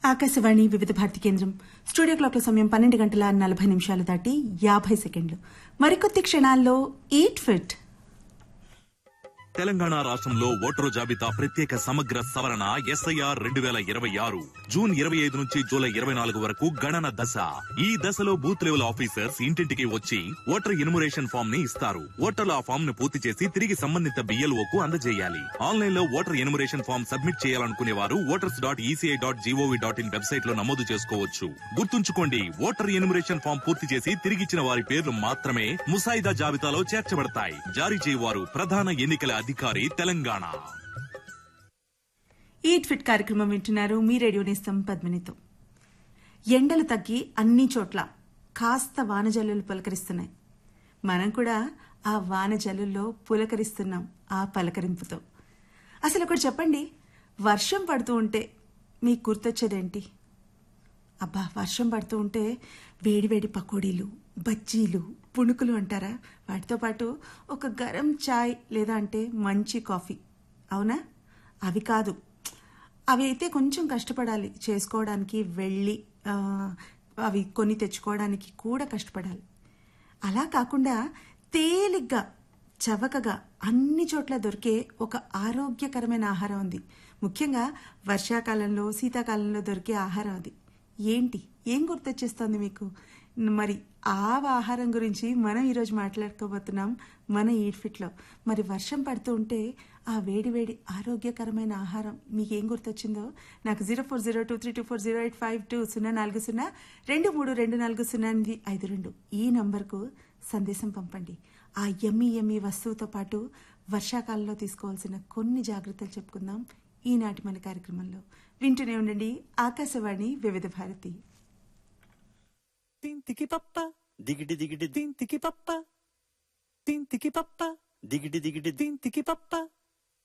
ఆకాశవాణి వివిధ భారతి కేంద్రం స్టూడియో క్లాక్ల సమయం పన్నెండు గంటల నలభై నిమిషాలు దాటి యాభై సెకండ్లు మరికొద్ది క్షణాల్లో ఈట్ ఫిట్ తెలంగాణ రాష్ట్రంలో ఓటరు జాబితా ప్రత్యేక సమగ్ర సవరణ ఎస్ఐఆర్ రెండు వేల ఇరవై ఆరు జూన్ ఇరవై ఐదు నుంచి జూలై ఇరవై నాలుగు వరకు గణన దశ ఈ దశలో బూత్ లెవెల్ ఆఫీసర్స్ ఇంటింటికి వచ్చి ఓటర్ ఇన్మురేషన్ ఫామ్ ని ఇస్తారు ఓటర్లు ఆ ఫామ్ ను పూర్తి చేసి తిరిగి సంబంధిత బిఎల్ఓ కు అందజేయాలి ఆన్లైన్ లో ఓటర్ ఇన్మురేషన్ ఫామ్ సబ్మిట్ చేయాలనుకునే వారు voters dot ECI dot GOV dot in website లో నమోదు చేసుకోవచ్చు గుర్తుంచుకోండి ఓటర్ ఇన్మురేషన్ ఫామ్ పూర్తి చేసి తిరిగిచ్చిన వారి పేర్లు మాత్రమే ముసాయిదా జాబితాలో చేర్చబడతాయి జారీ చేయవారు ప్రధాన ఎన్నికల అధికారి తెలంగాణ ఈట్ ఫిట్ కార్యక్రమం వింటున్నారు మీ రేడియో నేస్తం పద్మినితో ఎండలు తగ్గి అన్ని చోట్ల కాస్త వానజల్లులు పులకరిస్తున్నాయి మనం కూడా ఆ వానజల్లుల్లో పులకరిస్తున్నాం ఆ పలకరింపుతో అసలు ఒకటి చెప్పండి వర్షం పడుతూ ఉంటే మీకు గుర్తొచ్చేదేంటి అబ్బా వర్షం పడుతూ ఉంటే వేడివేడి పకోడీలు బజ్జీలు పుణుకులు అంటారా వాటితో పాటు ఒక గరం చాయ్ లేదా అంటే మంచి కాఫీ అవునా అవి కాదు అవి అయితే కొంచెం కష్టపడాలి చేసుకోవడానికి వెళ్ళి ఆ, అవి కొని తెచ్చుకోవడానికి కూడా కష్టపడాలి అలా కాకుండా తేలిగ్గా చవకగా అన్ని చోట్ల దొరికే ఒక ఆరోగ్యకరమైన ఆహారం ఉంది ముఖ్యంగా వర్షాకాలంలో శీతాకాలంలో దొరికే ఆహారం అది ఏంటి ఏం గుర్తొచ్చేస్తుంది మీకు మరి ఆ ఆహారం గురించి మనం ఈరోజు మాట్లాడుకోబోతున్నాం మన ఈట్ ఫిట్లో మరి వర్షం పడుతూ ఉంటే ఆ వేడి వేడి ఆరోగ్యకరమైన ఆహారం మీకేం గుర్తొచ్చిందో నాకు zero four zero two three two four zero eight five two సున్నా నాలుగు సున్నా రెండు మూడు రెండు నాలుగు సున్నా ఎనిమిది ఐదు రెండు ఈ నంబర్కు సందేశం పంపండి ఆ ఎమ్మి ఎమ్మి వస్తువుతో పాటు వర్షాకాలంలో తీసుకోవాల్సిన కొన్ని జాగ్రత్తలు చెప్పుకుందాం ఈనాటి మన కార్యక్రమంలో వింటూనే ఉండండి ఆకాశవాణి వివిధ భారతి తింతికి పప్ప దిగిటి దిగిటి తింతికి పప్ప తింతికి పప్ప దిగిటి దిగిటి తింతికి పప్ప